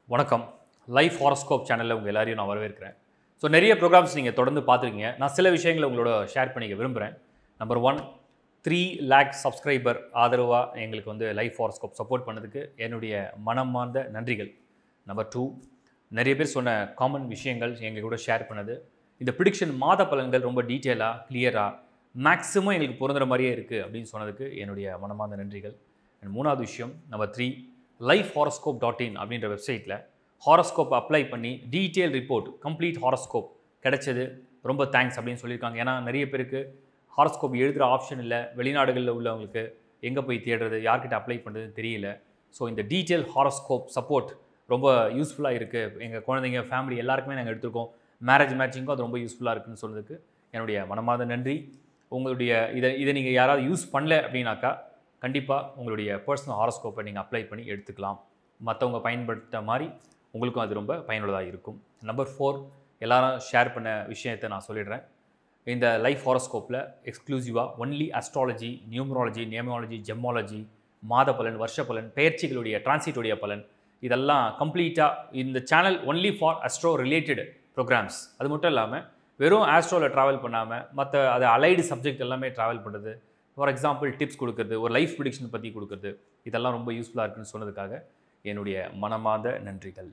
வணக்கம் life horoscope சேனலில் உங்கள் எல்லாரையும் நான் வரவேற்கிறேன் ஸோ நிறைய ப்ரோக்ராம்ஸ் நீங்கள் தொடர்ந்து பார்த்துருக்கீங்க நான் சில விஷயங்களை உங்களோட ஷேர் பண்ணிக்க விரும்புகிறேன் number one three lakh subscriber ஆதரவாக எங்களுக்கு வந்து லைஃப் ஹாரோஸ்கோப் சப்போர்ட் பண்ணதுக்கு என்னுடைய மனமார்ந்த நன்றிகள் நம்பர் டூ நிறைய பேர் சொன்ன காமன் விஷயங்கள் எங்கள் கூட ஷேர் பண்ணது இந்த ப்ரிடிக்ஷன் மாத பலன்கள் ரொம்ப டீட்டெயிலாக கிளியராக மேக்ஸிமம் எங்களுக்கு பொருந்துற மாதிரியே இருக்குது அப்படின்னு சொன்னதுக்கு என்னுடைய மனமார்ந்த நன்றிகள் அண்ட் மூணாவது விஷயம் number three life horoscope dot in அப்படின்ற வெப்சைட்டில் ஹாரோஸ்கோப் அப்ளை பண்ணி டீட்டெயில் ரிப்போர்ட் கம்ப்ளீட் ஹாரோஸ்கோப் கிடைச்சது ரொம்ப தேங்க்ஸ் அப்படின்னு சொல்லியிருக்காங்க ஏன்னா நிறைய பேருக்கு ஹாரோஸ்கோப் எழுதுகிற ஆப்ஷன் இல்லை வெளிநாடுகளில் உள்ளவங்களுக்கு எங்கே போய் தேடுறது யார்கிட்ட அப்ளை பண்ணுறதுன்னு தெரியல ஸோ இந்த டீட்டெயில் ஹாரோஸ்கோப் சப்போர்ட் ரொம்ப யூஸ்ஃபுல்லாக இருக்குது எங்கள் குழந்தைங்க ஃபேமிலி எல்லாருக்குமே நாங்கள் எடுத்திருக்கோம் மேரேஜ் மேட்சிங்க்கும் அது ரொம்ப யூஸ்ஃபுல்லாக இருக்குன்னு சொன்னதுக்கு என்னுடைய மனமார்ந்த நன்றி உங்களுடைய இதை இதை நீங்கள் யாராவது யூஸ் பண்ணல அப்படின்னாக்கா கண்டிப்பாக உங்களுடைய பர்சனல் ஹாரோஸ்கோப்பை நீங்கள் அப்ளை பண்ணி எடுத்துக்கலாம் மற்றவங்க பயன்படுத்த மாதிரி உங்களுக்கும் அது ரொம்ப பயனுள்ளதாக இருக்கும் நம்பர் ஃபோர் எல்லாரும் ஷேர் பண்ண விஷயத்தை நான் சொல்லிடுறேன் இந்த லைஃப் ஹாரோஸ்கோப்பில் எக்ஸ்க்ளூசிவாக only astrology numerology numerology gemology மாத பலன் வருஷ பலன் பெயர்ச்சிகளுடைய டிரான்சிட்டுடைய பலன் இதெல்லாம் கம்ப்ளீட்டாக இந்த channel only for astro related programs அது மட்டும் இல்லாமல் வெறும் ஆஸ்ட்ரோவில் ட்ராவல் பண்ணாமல் மற்ற அது அலைடு சப்ஜெக்ட் எல்லாமே ட்ராவல் பண்ணுறது ஃபார் எக்ஸாம்பிள் டிப்ஸ் கொடுக்குறது ஒரு லைஃப் ப்ரிடிக்ஷன் பற்றி கொடுக்குறது இதெல்லாம் ரொம்ப யூஸ்ஃபுல்லாக இருக்குன்னு சொன்னதுக்காக என்னுடைய மனமார்ந்த நன்றிகள்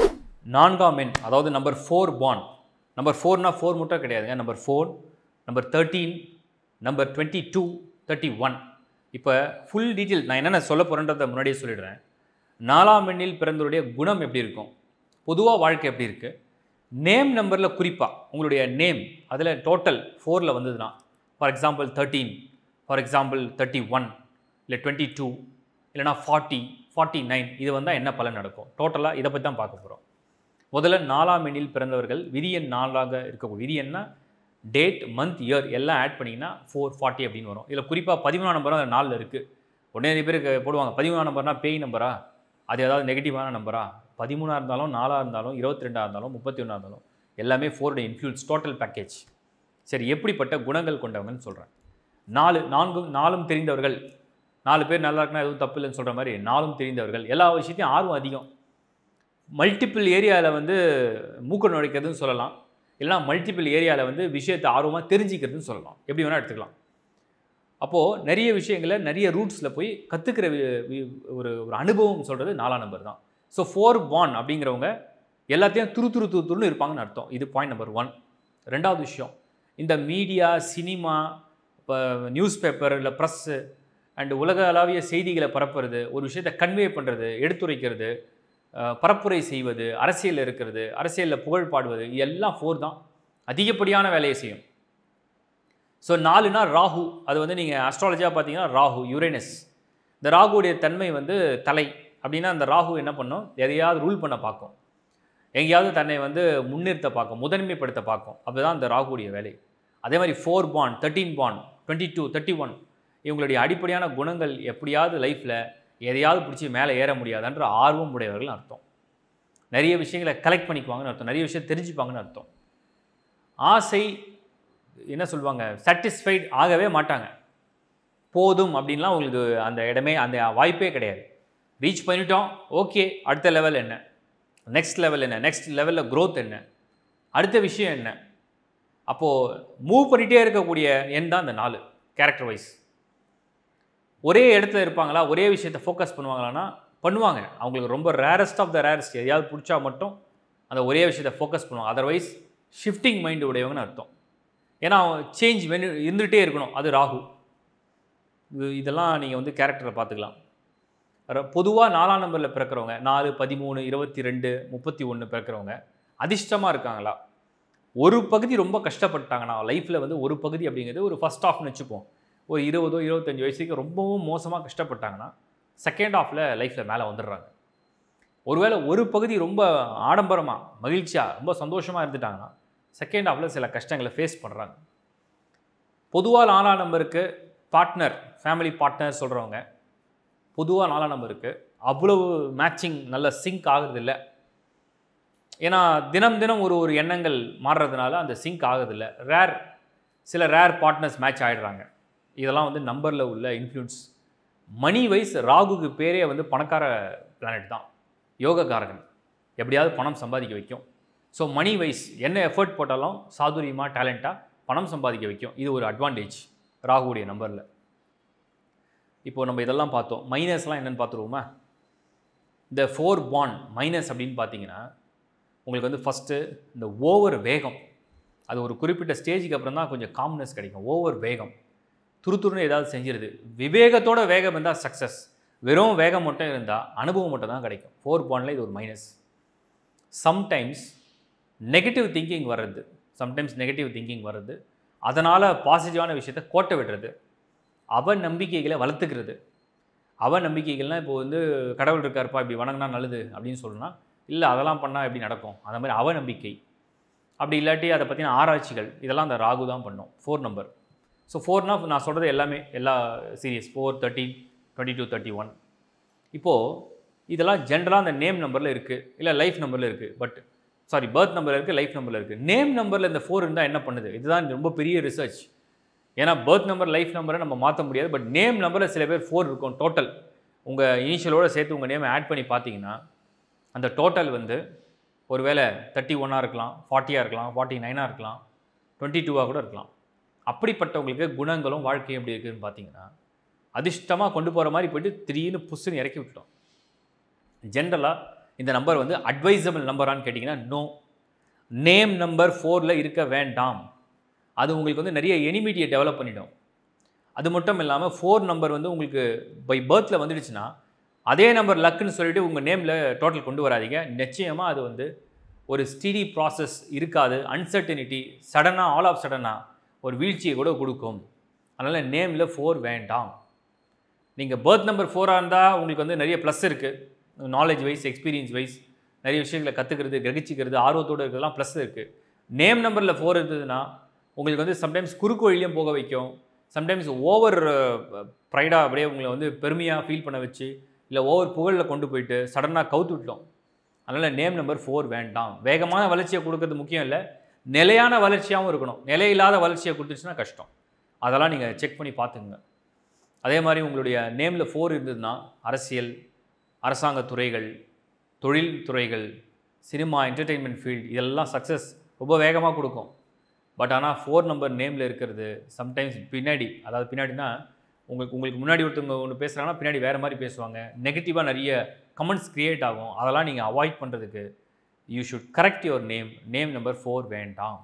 நான்காம் எண் அதாவது நம்பர் ஃபோர் பான் நம்பர் ஃபோர்னா ஃபோர் மட்டும் கிடையாதுங்க number four number thirteen number twenty two thirty one இப்போ ஃபுல் டீட்டெயில் நான் என்னென்ன சொல்ல போகிறேன்றதை முன்னாடியே சொல்லிடுறேன் நாலாம் எண்ணில் பிறந்தவருடைய குணம் எப்படி இருக்கும் பொதுவாக வாழ்க்கை எப்படி இருக்குது நேம் நம்பரில் குறிப்பாக உங்களுடைய நேம் அதில் டோட்டல் ஃபோரில் வந்ததுன்னா for example thirteen for example thirty one இல்லை டுவெண்ட்டி டூ இல்லைனா ஃபார்ட்டி ஃபார்ட்டி நைன் இது வந்தால் என்ன பலன் நடக்கும் டோட்டலாக இதை பற்றி தான் பார்க்க போகிறோம் முதல்ல நாலாம் எண்ணில் பிறந்தவர்கள் விதியன் நாலாக இருக்கக்கூடிய விதியன்னா டேட் மந்த் இயர் எல்லாம் ஆட் பண்ணிங்கன்னா ஃபோர் ஃபார்ட்டி அப்படின்னு வரும் இதில் குறிப்பாக பதிமூணாம் நம்பரும் அந்த நாலில் இருக்குது உடனே நிறைய பேருக்கு போடுவாங்க பதிமூணாம் நம்பர்னா பேய் நம்பரா அது ஏதாவது நெகட்டிவான நம்பரா பதிமூணாக இருந்தாலும் நாலாக இருந்தாலும் இருபத்தி ரெண்டாக இருந்தாலும் முப்பத்தி ஒன்றா இருந்தாலும் எல்லாமே ஃபோருடைய இன்ஃப்ளூன்ஸ் டோட்டல் பேக்கேஜ் சரி எப்படிப்பட்ட குணங்கள் கொண்டவங்கன்னு சொல்கிறேன் நாலு நான்கும் நாலும் தெரிந்தவர்கள் நாலு பேர் நல்லா இருக்குன்னா எதுவும் தப்பு இல்லைன்னு சொல்கிற மாதிரி நாலும் தெரிந்தவர்கள் எல்லா விஷயத்தையும் ஆர்வம் அதிகம் மல்டிபிள் ஏரியாவில் வந்து மூக்க நுழைக்கிறதுன்னு சொல்லலாம் இல்லைனா மல்டிபிள் ஏரியாவில் வந்து விஷயத்தை ஆர்வமாக தெரிஞ்சிக்கிறதுன்னு சொல்லலாம் எப்படி வேணால் எடுத்துக்கலாம் அப்போது நிறைய விஷயங்களை நிறைய ரூட்ஸில் போய் கற்றுக்கிற ஒரு ஒரு அனுபவம் சொல்கிறது நாலாம் நம்பர் தான் ஸோ ஃபோர் ஒன் அப்படிங்கிறவங்க எல்லாத்தையும் துரு துரு துரு துருன்னு இருப்பாங்கன்னு அர்த்தம் இது பாயிண்ட் நம்பர் ஒன் ரெண்டாவது விஷயம் இந்த மீடியா சினிமா இப்போ நியூஸ் பேப்பர் இல்லை ப்ரெஸ்ஸு அண்டு உலக அளவிய செய்திகளை பரப்புறது ஒரு விஷயத்தை கன்வே பண்ணுறது எடுத்துரைக்கிறது பரப்புரை செய்வது அரசியலில் இருக்கிறது அரசியலில் புகழ் பாடுவது இது எல்லாம் ஃபோர் தான் அதிகப்படியான வேலையை செய்யும் ஸோ நாலுனா ராகு அது வந்து நீங்கள் அஸ்ட்ராலஜியாக பார்த்தீங்கன்னா ராகு யுரேனஸ் இந்த ராகுடைய தன்மை வந்து தலை அப்படின்னா அந்த ராகு என்ன பண்ணும் எதையாவது ரூல் பண்ண பார்க்கும் எங்கேயாவது தன்னை வந்து முன்னிறுத்த பார்க்கும் முதன்மைப்படுத்த பார்க்கும் அதுதான் அந்த ராகுடைய வேலை அதே மாதிரி ஃபோர் பான் தேர்ட்டீன் பான் டுவெண்ட்டி டூ தேர்ட்டி ஒன் இவங்களுடைய அடிப்படையான குணங்கள் எப்படியாவது லைஃப்பில் எதையாவது பிடிச்சி மேலே ஏற முடியாதுன்ற ஆர்வம் உடையவர்கள் அர்த்தம் நிறைய விஷயங்களை கலெக்ட் பண்ணிக்குவாங்கன்னு அர்த்தம் நிறைய விஷயம் தெரிஞ்சுப்பாங்கன்னு அர்த்தம் ஆசை என்ன சொல்லுவாங்க சாட்டிஸ்ஃபைட் ஆகவே மாட்டாங்க போதும் அப்படின்லாம் உங்களுக்கு அந்த இடமே அந்த வாய்ப்பே கிடையாது ரீச் பண்ணிட்டோம் ஓகே அடுத்த லெவல் என்ன நெக்ஸ்ட் லெவல் என்ன நெக்ஸ்ட் லெவலில் க்ரோத் என்ன அடுத்த விஷயம் என்ன அப்போது மூவ் பண்ணிகிட்டே இருக்கக்கூடிய எண் தான் இந்த நாலு கேரக்டர் வைஸ் ஒரே இடத்துல இருப்பாங்களா ஒரே விஷயத்தை ஃபோக்கஸ் பண்ணுவாங்களான்னா பண்ணுவாங்க அவங்களுக்கு ரொம்ப ரேரஸ்ட் ஆஃப் த ரேரஸ்ட் எதையாவது பிடிச்சா மட்டும் அந்த ஒரே விஷயத்தை ஃபோக்கஸ் பண்ணுவாங்க அதர்வைஸ் ஷிஃப்டிங் மைண்டு உடையவங்கன்னு அர்த்தம் ஏன்னா சேஞ்ச் வெனு இருந்துகிட்டே இருக்கணும் அது ராகு இது இதெல்லாம் நீங்கள் வந்து கேரக்டரை பார்த்துக்கலாம் பொதுவாக நாலாம் நம்பரில் பிறக்கிறவங்க நாலு பதிமூணு இருபத்தி ரெண்டு முப்பத்தி ஒன்று பிறக்கிறவங்க அதிர்ஷ்டமாக இருக்காங்களா ஒரு பகுதி ரொம்ப கஷ்டப்பட்டாங்கன்னா லைஃப்பில் வந்து ஒரு பகுதி அப்படிங்கிறது ஒரு ஃபஸ்ட் ஆஃப்னு வச்சுப்போம் ஒரு இருபதோ இருபத்தஞ்சி வயசுக்கு ரொம்பவும் மோசமாக கஷ்டப்பட்டாங்கன்னா செகண்ட் ஆஃபில் லைஃப்பில் மேலே வந்துடுறாங்க ஒருவேளை ஒரு பகுதி ரொம்ப ஆடம்பரமாக மகிழ்ச்சியாக ரொம்ப சந்தோஷமாக இருந்துட்டாங்கன்னா செகண்ட் ஆஃபில் சில கஷ்டங்களை ஃபேஸ் பண்ணுறாங்க பொதுவாக நாலாம் நம்பருக்கு பார்ட்னர் ஃபேமிலி பார்ட்னர் சொல்கிறவங்க பொதுவாக நாலாம் நம்பருக்கு அவ்வளவு மேட்சிங் நல்ல சிங்க் ஆகுறதில்ல ஏன்னா தினம் தினம் ஒரு ஒரு எண்ணங்கள் மாறுறதுனால அந்த சிங்க் ஆகுறதில்ல ரேர் சில ரேர் பார்ட்னர்ஸ் மேட்ச் ஆகிடுறாங்க இதெல்லாம் வந்து நம்பரில் உள்ள இன்ஃப்ளூன்ஸ் மணி வைஸ் ராகுக்கு பேரே வந்து பணக்கார பிளானட் தான் யோகக்காரகன் எப்படியாவது பணம் சம்பாதிக்க வைக்கும் ஸோ மணி வைஸ் என்ன எஃபர்ட் போட்டாலும் சாதுரியமாக டேலண்ட்டாக பணம் சம்பாதிக்க வைக்கும் இது ஒரு அட்வான்டேஜ் ராகுடைய நம்பரில் இப்போ நம்ம இதெல்லாம் பார்த்தோம் மைனஸ்லாம் என்னென்னு பார்த்துருவோமா இந்த ஃபோர் பான் மைனஸ் அப்படின்னு பார்த்தீங்கன்னா உங்களுக்கு வந்து ஃபஸ்ட்டு இந்த ஓவர் வேகம் அது ஒரு குறிப்பிட்ட ஸ்டேஜுக்கு அப்புறம் தான் கொஞ்சம் காம்னஸ் கிடைக்கும் ஓவர் வேகம் துருதுருன்னு ஏதாவது செஞ்சிருது விவேகத்தோட வேகம் இருந்தால் சக்ஸஸ் வெறும் வேகம் மட்டும் இருந்தால் அனுபவம் மட்டும் தான் கிடைக்கும் ஃபோர் பாண்டில் இது ஒரு மைனஸ் சம்டைம்ஸ் நெகட்டிவ் திங்கிங் வர்றது சம்டைம்ஸ் நெகட்டிவ் திங்கிங் வர்றது அதனால் பாசிட்டிவான விஷயத்தை கோட்டை விடுறது அவ நம்பிக்கைகளை வளர்த்துக்கிறது அவ நம்பிக்கைகள்னால் இப்போ வந்து கடவுள் இருக்காருப்பா இப்படி வணங்கினா நல்லது அப்படின்னு சொல்லணும்னா இல்லை அதெல்லாம் பண்ணால் எப்படி நடக்கும் அந்த மாதிரி அவ நம்பிக்கை அப்படி இல்லாட்டி அதை பற்றின ஆராய்ச்சிகள் இதெல்லாம் அந்த ராகு தான் பண்ணும் ஃபோர் நம்பர் ஸோ ஃபோர்னா நான் சொல்கிறது எல்லாமே எல்லா series four thirteen twenty two thirty one இப்போது இதெல்லாம் ஜென்ரலாக அந்த நேம் நம்பரில் இருக்குது இல்லை லைஃப் நம்பரில் இருக்குது பட் சாரி பர்த் நம்பரில் இருக்குது லைஃப் நம்பரில் இருக்குது நேம் நம்பரில் இந்த ஃபோர் இருந்தால் என்ன பண்ணுது இதுதான் ரொம்ப பெரிய ரிசர்ச் ஏன்னா பர்த் நம்பர் லைஃப் நம்பரை நம்ம மாற்ற முடியாது பட் நேம் நம்பரில் சில பேர் ஃபோர் இருக்கும் டோட்டல் உங்கள் இனிஷியலோடு சேர்த்து உங்கள் நேமை ஆட் பண்ணி பார்த்தீங்கன்னா அந்த டோட்டல் வந்து ஒருவேளை தேர்ட்டி ஒன்னாக இருக்கலாம் ஃபார்ட்டியாக இருக்கலாம் ஃபார்ட்டி நைனாக இருக்கலாம் டுவெண்ட்டி டூவாக கூட இருக்கலாம் அப்படிப்பட்டவங்களுக்கு குணங்களும் வாழ்க்கையும் எப்படி இருக்குதுன்னு பார்த்தீங்கன்னா அதிர்ஷ்டமாக கொண்டு போகிற மாதிரி போயிட்டு திடீர்னு புஷ்ஷுன்னு இறக்கி விட்டுட்டோம் ஜென்ரலாக இந்த நம்பர் வந்து அட்வைசபிள் நம்பரான்னு கேட்டிங்கன்னா நோ நேம் நம்பர் ஃபோரில் இருக்க வேண்டாம் அது உங்களுக்கு வந்து நிறைய எனிமிட்டியை டெவலப் பண்ணிடும் அது மட்டும் இல்லாமல் ஃபோர் நம்பர் வந்து உங்களுக்கு பை பர்த்தில் வந்துடுச்சுன்னா அதே நம்பர் லக்குன்னு சொல்லிட்டு உங்கள் நேமில் டோட்டல் கொண்டு வராதீங்க நிச்சயமாக அது வந்து ஒரு ஸ்டீடி ப்ராசஸ் இருக்காது அன்சர்டனிட்டி சடனாக ஆல் ஆஃப் சடனாக ஒரு வீழ்ச்சியை கூட கொடுக்கும் அதனால் நேமில் ஃபோர் வேண்டாம் நீங்கள் பர்த் நம்பர் ஃபோராக இருந்தால் உங்களுக்கு வந்து நிறைய ப்ளஸ் இருக்குது நாலேஜ் வைஸ் எக்ஸ்பீரியன்ஸ் வைஸ் நிறைய விஷயங்களை கற்றுக்கிறது கிரகிச்சிக்கிறது ஆர்வத்தோடு இருக்கிறதுலாம் ப்ளஸ் இருக்குது நேம் நம்பரில் ஃபோர் இருந்ததுன்னா உங்களுக்கு வந்து சம்டைம்ஸ் குறுக்கு வழியிலையும் போக வைக்கும் சம்டைம்ஸ் ஓவர் ப்ரைடாக அப்படியே உங்களை வந்து பெருமையாக ஃபீல் பண்ண வச்சு இல்லை ஓவர் புகழில் கொண்டு போயிட்டு சடனாக கவுத்து விட்டோம் அதனால் நேம் நம்பர் ஃபோர் வேண்டாம் வேகமான வளர்ச்சியை கொடுக்கறது முக்கியம் இல்லை நிலையான வளர்ச்சியாகவும் இருக்கணும் நிலையில்லாத வளர்ச்சியை கொடுத்துச்சுன்னா கஷ்டம் அதெல்லாம் நீங்கள் செக் பண்ணி பார்த்துக்குங்க அதே மாதிரி உங்களுடைய நேமில் ஃபோர் இருந்ததுன்னா அரசியல் அரசாங்க துறைகள் தொழில் துறைகள் சினிமா என்டர்டெயின்மெண்ட் ஃபீல்டு இதெல்லாம் சக்ஸஸ் ரொம்ப வேகமாக கொடுக்கும் பட் ஆனால் ஃபோர் நம்பர் நேமில் இருக்கிறது சம்டைம்ஸ் பின்னாடி அதாவது பின்னாடினா உங்களுக்கு உங்களுக்கு முன்னாடி ஒருத்தவங்க ஒன்று பேசுகிறாங்கன்னா பின்னாடி வேறு மாதிரி பேசுவாங்க நெகட்டிவாக நிறைய கமெண்ட்ஸ் க்ரியேட் ஆகும் அதெல்லாம் நீங்கள் அவாய்ட் பண்ணுறதுக்கு you should correct your name name number four வேண்டாம்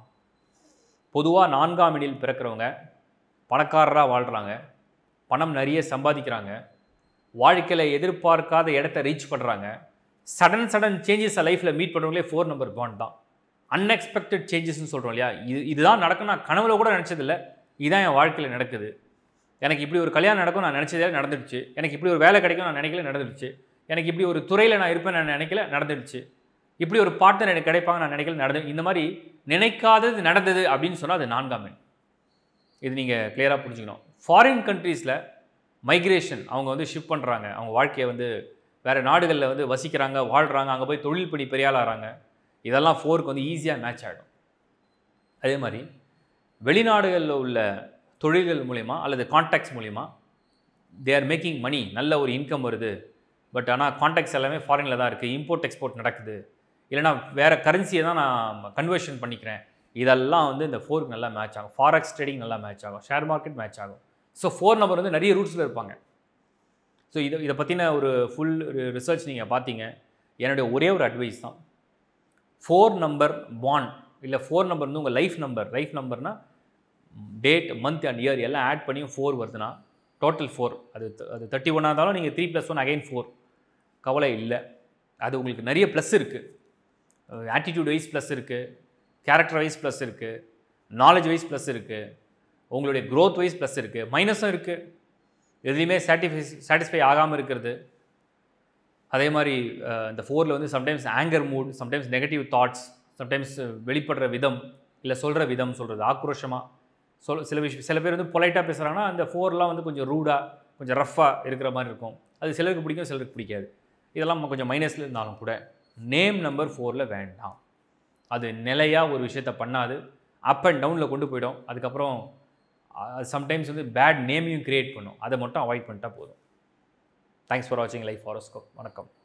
பொதுவாக நான்காம் எண்ணில் பிறக்கிறவங்க பணக்காரராக வாழ்கிறாங்க பணம் நிறைய சம்பாதிக்கிறாங்க வாழ்க்கையில் எதிர்பார்க்காத இடத்த ரீச் பண்ணுறாங்க சடன் சடன் சேஞ்சஸை லைஃப்பில் மீட் பண்ணுறவங்களே ஃபோர் நம்பர் பாண்ட் தான் அன்எக்ஸ்பெக்டட் சேஞ்சஸ்னு சொல்கிறோம் இல்லையா இது இதுதான் நடக்கும் நான் கனவுல கூட நினச்சதில்ல இதுதான் என் வாழ்க்கையில் நடக்குது எனக்கு இப்படி ஒரு கல்யாணம் நடக்கும் நான் நினச்சதே நடந்துடுச்சு எனக்கு இப்படி ஒரு வேலை கிடைக்கும் நான் நினைக்கல நடந்துடுச்சு எனக்கு இப்படி ஒரு துறையில் நான் இருப்பேன் நான் நினைக்கல நடந்துடுச்சு இப்படி ஒரு பார்ட்னர் எனக்கு கிடைப்பாங்க நான் நினைக்கல நடந்து இந்த மாதிரி நினைக்காதது நடந்தது அப்படின்னு சொன்னால் அது நான்காம் எண் இது நீங்கள் கிளியராக புரிஞ்சுக்கணும் ஃபாரின் கண்ட்ரீஸில் மைக்ரேஷன் அவங்க வந்து ஷிஃப்ட் பண்ணுறாங்க அவங்க வாழ்க்கையை வந்து வேறு நாடுகளில் வந்து வசிக்கிறாங்க வாழ்கிறாங்க அங்கே போய் தொழில் பண்ணி பெரிய ஆளாகிறாங்க இதெல்லாம் ஃபோருக்கு வந்து ஈஸியாக மேட்ச் ஆகிடும் அதே மாதிரி வெளிநாடுகளில் உள்ள தொழில்கள் மூலிமா அல்லது கான்டாக்ட்ஸ் மூலிமா தே ஆர் மேக்கிங் மணி நல்ல ஒரு இன்கம் வருது பட் ஆனால் கான்டாக்ட்ஸ் எல்லாமே ஃபாரினில் தான் இருக்குது இம்போர்ட் எக்ஸ்போர்ட் நடக்குது இல்லைனா வேறு கரன்சியை தான் நான் கன்வர்ஷன் பண்ணிக்கிறேன் இதெல்லாம் வந்து இந்த ஃபோருக்கு நல்லா மேட்ச் ஆகும் ஃபாரெக்ஸ் ட்ரேடிங் நல்லா மேட்ச் ஆகும் ஷேர் மார்க்கெட் மேட்ச் ஆகும் ஸோ ஃபோர் நம்பர் வந்து நிறைய ரூட்ஸில் இருப்பாங்க ஸோ இதை இதை பற்றின ஒரு ஃபுல் ரிசர்ச் நீங்கள் பார்த்தீங்க என்னுடைய ஒரே ஒரு அட்வைஸ் தான் ஃபோர் நம்பர் பாண்ட் இல்லை ஃபோர் நம்பர் வந்து உங்கள் லைஃப் நம்பர் லைஃப் நம்பர்னால் டேட் மந்த் அண்ட் இயர் எல்லாம் ஆட் பண்ணி ஃபோர் வருதுன்னா டோட்டல் ஃபோர் அது அது தேர்ட்டி ஒன்னாக இருந்தாலும் நீங்கள் three plus one again four கவலை இல்லை அது உங்களுக்கு நிறைய ப்ளஸ் இருக்குது ஆட்டிடியூட் வைஸ் ப்ளஸ் இருக்குது கேரக்டர் வைஸ் ப்ளஸ் இருக்குது நாலேஜ் வைஸ் ப்ளஸ் இருக்குது உங்களுடைய க்ரோத் வைஸ் ப்ளஸ் இருக்குது மைனஸும் இருக்குது எதுலேயுமே சாட்டிஃபை சாட்டிஸ்ஃபை ஆகாமல் இருக்கிறது அதே மாதிரி அஹ், இந்த ஃபோரில் வந்து sometimes anger mood sometimes negative thoughts sometimes வெளிப்படுற விதம் இல்லை சொல்கிற விதம் சொல்கிறது ஆக்ரோஷமாக சொல் சில விஷயம் சில பேர் வந்து பொலைட்டாக பேசுகிறாங்கன்னா அந்த ஃபோர்லாம் வந்து கொஞ்சம் ரூடாக கொஞ்சம் ரஃப்பாக இருக்கிற மாதிரி இருக்கும் அது சிலருக்கு பிடிக்கும் சிலருக்கு பிடிக்காது இதெல்லாம் கொஞ்சம் மைனஸில் இருந்தாலும் கூட நேம் நம்பர் ஃபோரில் வேண்டாம் அது நிலையாக ஒரு விஷயத்த பண்ணாது அப் அண்ட் டவுனில் கொண்டு போயிடும் அதுக்கப்புறம் சம்டைம்ஸ் வந்து பேட் நேமையும் கிரியேட் பண்ணும் அதை மட்டும் அவாய்ட் பண்ணிட்டா போதும் தேங்க்ஸ் ஃபார் வாட்சிங் லைஃப் ஹாரோஸ்கோப் வணக்கம்